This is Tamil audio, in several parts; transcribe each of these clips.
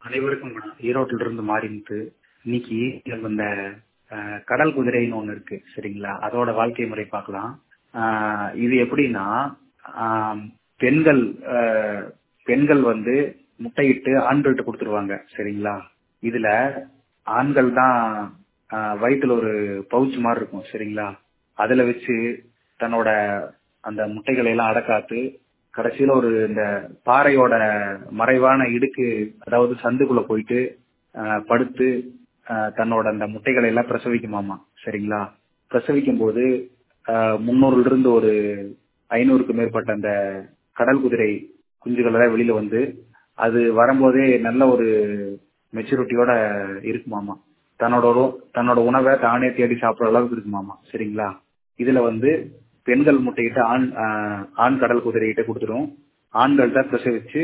அனைவருக்கும் வணக்கம். ஈரோட்டில இருந்து மாறிமுத்து இன்னைக்கு நம்ம இந்த அஹ், கடல் குதிரைன்னு ஒண்ணு இருக்கு சரிங்களா அதோட வாழ்க்கை முறை பார்க்கலாம் ஆஹ், இது எப்படின்னா ஆஹ், பெண்கள் ஆஹ், பெண்கள் வந்து முட்டையிட்டு ஆண்கள்கிட்ட கொடுத்துருவாங்க சரிங்களா இதுல ஆண்கள் தான் ஆஹ், வயித்துல ஒரு பவுச் மாதிரி இருக்கும் சரிங்களா அதுல வச்சு தன்னோட அந்த முட்டைகளை எல்லாம் அடக்காத்து கடைசியில ஒரு இந்த பாறையோட மறைவான இடுக்கு அதாவது சந்துக்குள்ள போயிட்டு ஆஹ், படுத்து ஆஹ், தன்னோட அந்த முட்டைகளை எல்லாம் பிரசவிக்குமாமா சரிங்களா பிரசவிக்கும் போது முன்னூறுல இருந்து ஒரு ஐநூறுக்கு மேற்பட்ட அந்த கடல் குதிரை குஞ்சுகள் எல்லாம் வெளியில வந்து அது வரும்போதே நல்ல ஒரு மெச்சூரிட்டியோட இருக்குமாமா தன்னோட உணவு- தன்னோட உணவை தானே தேடி சாப்பிடுற அளவுக்கு இருக்குமாமா சரிங்களா இதுல வந்து பெண்கள் முட்டையிட்டு ஆண் ஆஹ், ஆண் கடல் குதிரைகிட்ட கொடுத்துரும் ஆண்கள் தான் பிரசவிச்சு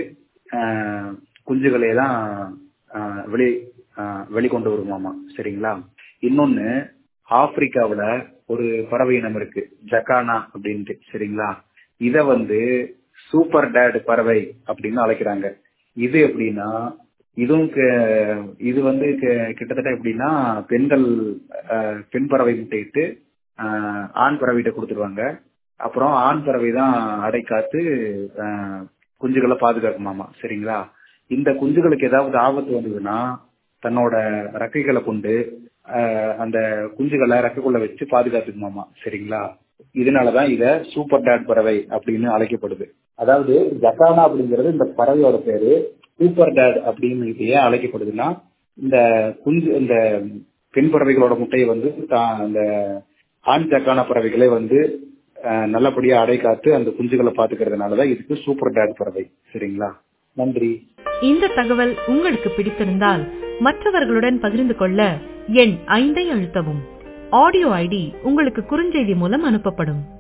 ஆஹ், குஞ்சுகளை தான் ஆஹ், வெளி ஆஹ், வெளிக்கொண்டு வருமாமா சரிங்களா இன்னொன்னு ஆப்பிரிக்காவுல ஒரு பறவை இனம் இருக்கு ஜக்கானா அப்படின்ட்டு சரிங்களா இத வந்து சூப்பர் டேட் பறவை அப்படின்னு அழைக்கிறாங்க இது எப்படின்னா இதுவும் க- இது வந்து க- கிட்டத்தட்ட எப்படின்னா பெண்கள் ஆஹ், பெண் பறவை முட்டையிட்டு ஆஹ், ஆண் பறவைகிட்ட கொடுத்துருவாங்க அப்புறம் ஆண் பறவை தான் அடை காத்து ஆஹ், குஞ்சுகளை பாதுகாக்குமாமா சரிங்களா இந்த குஞ்சுகளுக்கு ஏதாவது ஆபத்து வந்ததுன்னா தன்னோட ரெக்கைகளை கொண்டு ஆஹ், அந்த குஞ்சுகளை ரெக்கைக்குள்ள வச்சு பாதுகாத்துக்குமாமா சரிங்களா இதனாலதான் இத சூப்பர் டேட் பறவை அப்படின்னு அழைக்கப்படுது அதாவது ஜக்கானா அப்படிங்கிறது இந்த பறவையோட பேரு சூப்பர் டேட் அப்படின்னு இது ஏன் அழைக்கப்படுதுன்னா இந்த குஞ்சு இந்த பெண் பறவைகளோட முட்டையை வந்து தான் அந்த ஆண் ஜக்கான பறவைகளே வந்து ஆஹ், நல்லபடியா அடை காத்து அந்த குஞ்சுகளை பாத்துக்கிறதுனாலதான் இதுக்கு சூப்பர் டேட் பறவை சரிங்களா நன்றி இந்த தகவல் உங்களுக்கு பிடித்திருந்தால் மற்றவர்களுடன் பகிர்ந்து கொள்ள எண் ஐந்தை அழுத்தவும் ஆடியோ ஐடி உங்களுக்கு குறுஞ்செய்தி மூலம் அனுப்பப்படும்